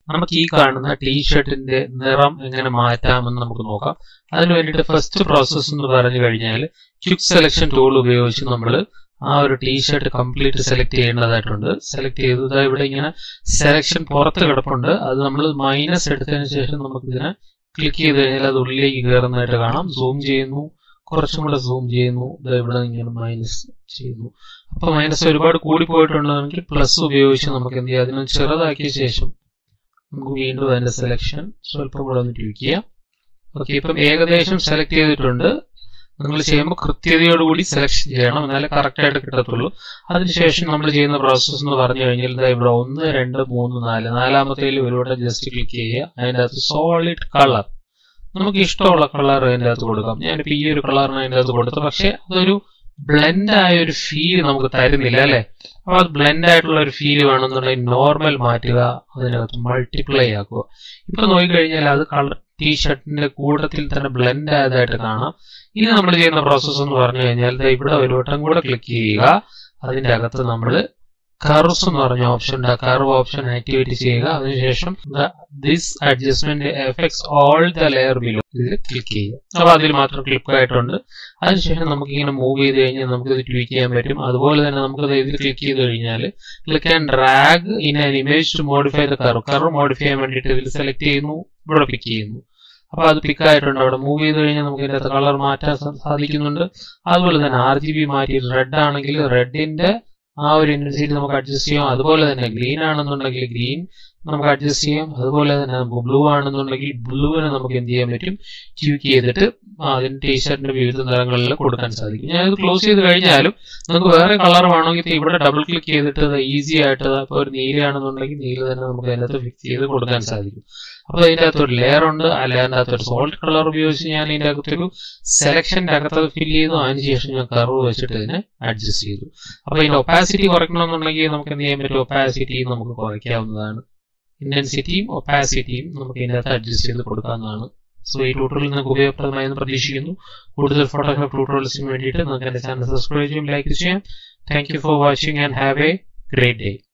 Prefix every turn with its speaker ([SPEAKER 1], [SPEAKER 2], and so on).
[SPEAKER 1] നമുക്ക് ഈ കാണുന്ന ടീഷർട്ടിന്റെ നിറം എങ്ങനെ മാറ്റാമെന്ന് നമുക്ക് നോക്കാം അതിന് വേണ്ടിയിട്ട് ഫസ്റ്റ് പ്രോസസ്സ് എന്ന് പറഞ്ഞു കഴിഞ്ഞാൽ ക്വിക്ക് സെലക്ഷൻ ടൂൾ ഉപയോഗിച്ച് നമ്മൾ ആ ഒരു ടീഷർട്ട് കംപ്ലീറ്റ് സെലക്ട് ചെയ്യേണ്ടതായിട്ടുണ്ട് സെലക്ട് ചെയ്തത് ഇവിടെ ഇങ്ങനെ സെലക്ഷൻ പുറത്ത് കിടപ്പുണ്ട് അത് നമ്മൾ മൈനസ് എടുത്തതിന് ശേഷം നമുക്ക് ഇതിനെ ക്ലിക്ക് ചെയ്ത് കഴിഞ്ഞാൽ അത് ഉള്ളിലേക്ക് കയറുന്നതായിട്ട് കാണാം സൂം ചെയ്യുന്നു കുറച്ചും കൂടെ സൂം ചെയ്യുന്നു ഇത് ഇവിടെ ഇങ്ങനെ മൈനസ് ചെയ്യുന്നു അപ്പൊ മൈനസ് ഒരുപാട് കൂടി പോയിട്ടുണ്ടെങ്കിൽ പ്ലസ് ഉപയോഗിച്ച് നമുക്ക് എന്ത് ചെയ്യാം അതിനെ ചെറുതാക്കിയ ശേഷം നമുക്ക് വീണ്ടും അതിന്റെ സെലക്ഷൻ സ്വല്പം കൂടെ ഒന്ന് ട്യൂക്ക് ചെയ്യാം ഓക്കെ ഇപ്പം ഏകദേശം സെലക്ട് ചെയ്തിട്ടുണ്ട് നിങ്ങൾ ചെയ്യുമ്പോൾ കൃത്യതയോടുകൂടി സെലക്ഷൻ ചെയ്യണം എന്നാലേ കറക്റ്റ് ആയിട്ട് കിട്ടത്തുള്ളൂ അതിനുശേഷം നമ്മൾ ചെയ്യുന്ന പ്രോസസ്സ് എന്ന് പറഞ്ഞു കഴിഞ്ഞാൽ ദാ ഇവിടെ ഒന്ന് രണ്ട് മൂന്ന് നാല് നാലാമത്തേൽ ഒരു വട്ടം ജസ്റ്റ് ക്ലിക്ക് ചെയ്യുക അതിൻ്റെ അകത്ത് സോളിഡ് കളർ നമുക്ക് ഇഷ്ടമുള്ള കളർ അതിൻ്റെ അകത്ത് കൊടുക്കാം ഞാനിപ്പോൾ ഈ ഒരു കളറിന് അതിൻ്റെ അകത്ത് കൊടുത്തു പക്ഷെ അതൊരു ബ്ലെൻഡ് ആയ ഒരു ഫീൽ നമുക്ക് തരുന്നില്ല അല്ലെ അപ്പൊ അത് ബ്ലെൻഡ് ആയിട്ടുള്ള ഒരു ഫീൽ വേണമെന്നുണ്ടെങ്കിൽ നോർമൽ മാറ്റുക അതിനകത്ത് മൾട്ടിപ്ലൈ ആക്കുക ഇപ്പൊ നോക്കിക്കഴിഞ്ഞാൽ അത് കളർ ടീ ഷർട്ടിന്റെ കൂട്ടത്തിൽ തന്നെ ബ്ലെൻഡ് ആയതായിട്ട് കാണാം ഇനി നമ്മൾ ചെയ്യുന്ന പ്രോസസ്സ് എന്ന് പറഞ്ഞു കഴിഞ്ഞാൽ ദേ ഇവിടെ ഒരു വട്ടം കൂടെ ക്ലിക്ക് ചെയ്യുക അതിന്റെ അകത്ത് നമ്മൾ കർവ്സ് എന്ന് പറഞ്ഞ ഓപ്ഷൻ ഉണ്ട് ആ കർവ് ഓപ്ഷൻ ആക്ടിവേറ്റ് ചെയ്യുക അതിനുശേഷം this adjustment effects all the layer below ഇതിൽ ക്ലിക്ക് ചെയ്യുക അപ്പൊ അതിൽ മാത്രം ക്ലിക്ക് ആയിട്ടുണ്ട് അതിനുശേഷം നമുക്ക് ഇങ്ങനെ മൂവ് ചെയ്ത് കഴിഞ്ഞാൽ നമുക്ക് ഇത് ട്വീറ്റ് ചെയ്യാൻ പറ്റും അതുപോലെ തന്നെ നമുക്ക് ഇതിൽ ക്ലിക്ക് ചെയ്ത് കഴിഞ്ഞാൽ click and drag in an image to modify the curve curve modify ചെയ്യാൻ വേണ്ടിയിട്ട് ഇതിൽ സെലക്ട് ചെയ്യുന്നു ഇവിടെ പിക്ക് ചെയ്യുന്നു അപ്പൊ അത് പിക്ക് ആയിട്ടുണ്ട് അവിടെ മൂവ് ചെയ്ത് കഴിഞ്ഞാൽ നമുക്ക് ഇതിന്റെ കളർ മാറ്റാൻ സാ- സാധിക്കുന്നുണ്ട് അതുപോലെ തന്നെ ആർ ജി ബി മാറ്റി റെഡ് ആണെങ്കിൽ റെഡിന്റെ ആ ഒരു ഇന്റൻസിറ്റി നമുക്ക് അഡ്ജസ്റ്റ് ചെയ്യാം അതുപോലെ തന്നെ ഗ്രീൻ ആണെന്നുണ്ടെങ്കിൽ ഗ്രീൻ നമുക്ക് അഡ്ജസ്റ്റ് ചെയ്യാം അതുപോലെ തന്നെ ബ്ലൂ ആണെന്നുണ്ടെങ്കിൽ ബ്ലൂവിനെ നമുക്ക് എന്ത് ചെയ്യാൻ പറ്റും ട്യൂക്ക് ചെയ്തിട്ട് അതിന് ടീഷർട്ടിന്റെ വിവിധ നിറങ്ങളിൽ കൊടുക്കാൻ സാധിക്കും ഞാൻ ഇത് ക്ലോസ് ചെയ്ത് കഴിഞ്ഞാലും നമുക്ക് വേറെ കളർ വേണമെങ്കിൽ ഇവിടെ ഡബിൾ ക്ലിക്ക് ചെയ്തിട്ട് ഈസി ആയിട്ട് ഇപ്പോൾ ഒരു നീലയാണെന്നുണ്ടെങ്കിൽ നീല തന്നെ നമുക്ക് അതിനകത്ത് ഫിക്സ് ചെയ്ത് കൊടുക്കാൻ സാധിക്കും അപ്പൊ അതിന്റെ അകത്ത് ഒരു ലെയർ ഉണ്ട് ആ ലെയറിന്റെ അകത്ത് ഒരു സോൾട്ട് കളർ ഉപയോഗിച്ച് ഞാൻ ഇതിന്റെ അകത്തൊരു സെലക്ഷന്റെ അകത്ത് അത് ഫിൽ ചെയ്തു അതിനുശേഷം ഞാൻ കർവ് വെച്ചിട്ട് ഇതിനെ അഡ്ജസ്റ്റ് ചെയ്തു അപ്പൊ ഇതിന്റെ ഒപ്പാസിറ്റി കുറയ്ക്കണമെന്നുണ്ടെങ്കിൽ നമുക്ക് എന്ത് ചെയ്യാൻ പറ്റും ഒപ്പാസിറ്റി നമുക്ക് കുറയ്ക്കാവുന്നതാണ് ഇന്റൻസിറ്റിയും ഒപ്പാസിറ്റിയും നമുക്ക് ഇതിന്റെ അകത്ത് അഡ്ജസ്റ്റ് ചെയ്ത് കൊടുക്കാവുന്നതാണ് സോ ഈ ട്യൂട്ടോറിയൽ നിങ്ങൾക്ക് ഉപയോഗപ്രദമായെന്ന് പ്രതീക്ഷിക്കുന്നു കൂടുതൽ ഫോട്ടോഗ്രാഫ് ട്യൂട്ടോറിയൽസിന് വേണ്ടിയിട്ട് നിങ്ങൾക്ക് എന്റെ ചാനൽ സബ്സ്ക്രൈബ് ചെയ്യും ലൈക്ക് ചെയ്യാം thank you for watching and have a great day